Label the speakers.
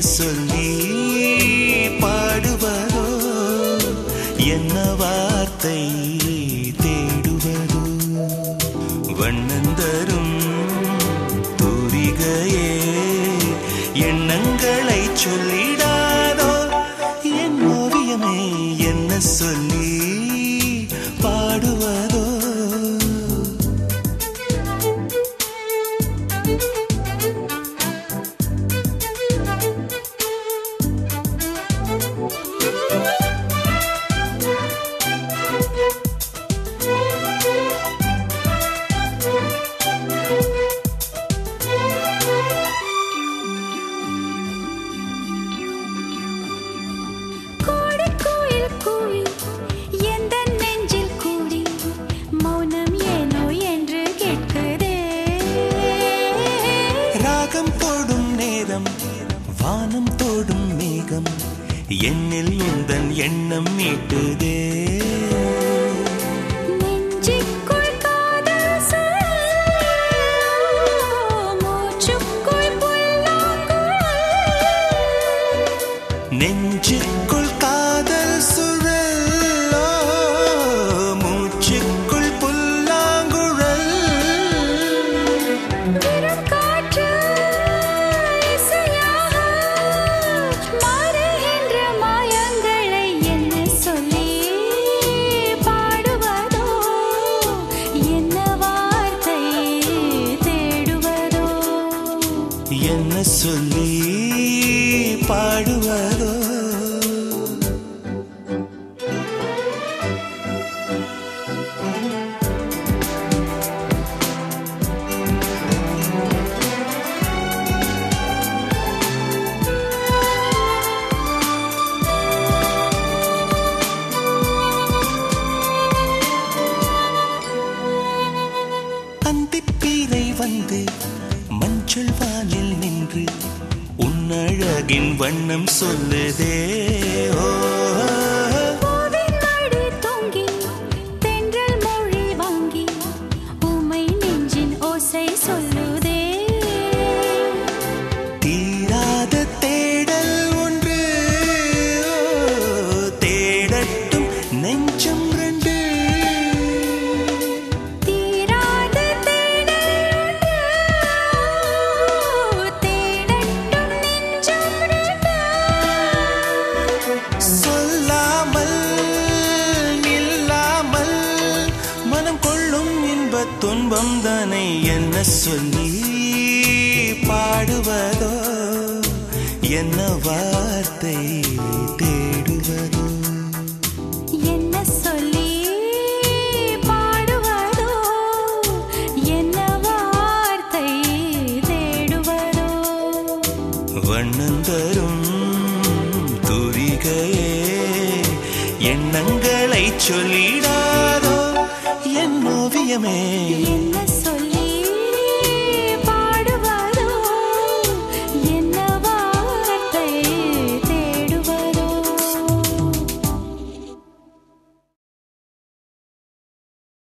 Speaker 1: சொல்லி பாடுவதோ என்ன வார்த்தை தேடுவதோ வண்ணந்தரும் தூரிகையே எண்ணங்களை சொல்லிடாதோ என் ஓவியமே என்ன சொல்லி பாடுவதோ
Speaker 2: கோடி கோயில் கூவி எந்த நெஞ்சில் கூடி மௌனம் ஏனோ என்று கேட்குதே
Speaker 1: ராகம் தோடும் நேரம் வானம் தோடும் மேகம் என்னில் உந்தன் எண்ணம் மீட்டுதே
Speaker 2: நெஞ்சுக்குள் காதல் சொல் மூச்சுக்குள் புல்லாங்குழல்
Speaker 1: நெஞ்சுக்குள் காதல் சுழலோ மூச்சுக்குள் புல்லாங்குழல்
Speaker 2: வெறும் காற்று இசையாக மாறுகின்ற மாயங்களை என்ன சொல்லி பாடுவதோ என்ன வார்த்தை தேடுவதோ
Speaker 1: என்ன சொல்லி பாடுவதோ அந்திப்பீரை வந்து மஞ்சள் வானில் நின்று உன்னழகின் வண்ணம் சொல்லுதே ஓ
Speaker 2: பூவின் மடி தொங்கி தென்றல் மொழி வாங்கி உமை நெஞ்சின் ஓசை சொல்லுதே
Speaker 1: தீராத தேடல் ஒன்று ஓ, தேடட்டும் நெஞ்சம் ரெண்டு
Speaker 2: தீராத தேடல் தேடட்டும் நெஞ்சம் ரெண்டு.
Speaker 1: சொல்லாமல் நில்லாமல் மனம் கொள்ளும் இன்பத் துன்பம் தானே என்ன சொல்லி பாடுவதோ என்ன வார்த்தை தேடுவதோ
Speaker 2: என்ன சொல்லி பாடுவதோ என்ன வார்த்தை தேடுவதோ
Speaker 1: வண்ணந்தரும் தூரிகையே எண்ணங்களை சொல்லிடாதோ என் ஓவியமே
Speaker 2: என்ன